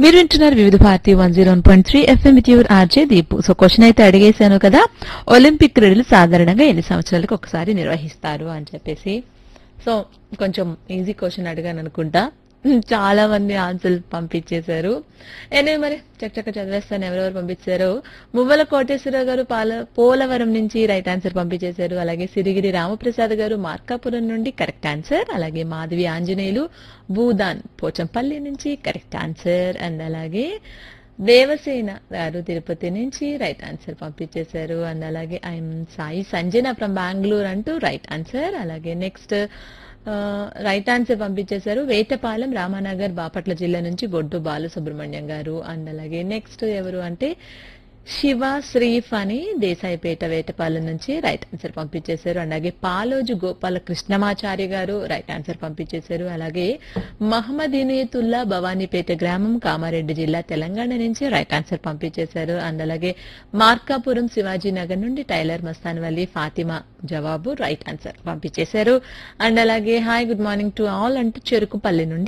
మీరు వింటున్నారు Vividh Bharati one zero point three FM with your RJ Deepu so question అయితే అడిగేశాను కదా ఒలింపిక్ క్రీడలు సాధారణంగా ఎన్ని సంవత్సరాలకు ఒకసారి నిర్వహిస్తారు అని చెప్పేసి సో కొంచెం ఈజీ క్వశ్చన్ అడిగాను అనుకుంటా చాలా మంది ఆన్సర్లు పంపించేశారు ఎనే మరి చక్కచక్క చదివేస్తాను ఎవరెవరు పంపించారు మువ్వల కోటేశ్వరరావు గారు పాల పోలవరం నుంచి రైట్ ఆన్సర్ పంపించేశారు అలాగే సిరిగిరి రామప్రసాద్ గారు మార్కాపురం నుండి కరెక్ట్ ఆన్సర్ అలాగే మాధవి ఆంజనేయులు భూదాన్ పోచంపల్లి నుంచి కరెక్ట్ ఆన్సర్ అండ్ అలాగే దేవసేన గారు తిరుపతి నుంచి రైట్ ఆన్సర్ పంపించేశారు అండ్ అలాగే ఐఎమ్ సాయి సంజన ఫ్రమ్ బెంగళూరు అంటూ రైట్ ఆన్సర్ అలాగే నెక్స్ట్ రైట్ ఆన్సర్ పంపించేశారు వేటపాలెం రామానగర్ బాపట్ల జిల్లా నుంచి బొడ్డు బాలసుబ్రహ్మణ్యం గారు అండ్ అలాగే నెక్స్ట్ ఎవరు అంటే శివ శ్రీఫ్ అని దేశాయిపేట వేటపాలెం నుంచి రైట్ ఆన్సర్ పంపించేశారు అలాగే పాలోజు గోపాల కృష్ణమాచారి గారు రైట్ ఆన్సర్ పంపించేశారు అలాగే మహమ్మద్ ఇనియతుల్లా భవానీపేట గ్రామం కామారెడ్డి జిల్లా తెలంగాణ నుంచి రైట్ ఆన్సర్ పంపించేశారు అండ్ అలాగే మార్కాపురం శివాజీ నగర్ నుండి టైలర్ మస్తాన్ వల్లి ఫాతిమా జవాబు రైట్ ఆన్సర్ పంపించేశారు అండ్ అలాగే hi good morning to all అంటూ చెరుకుపల్లి నుండి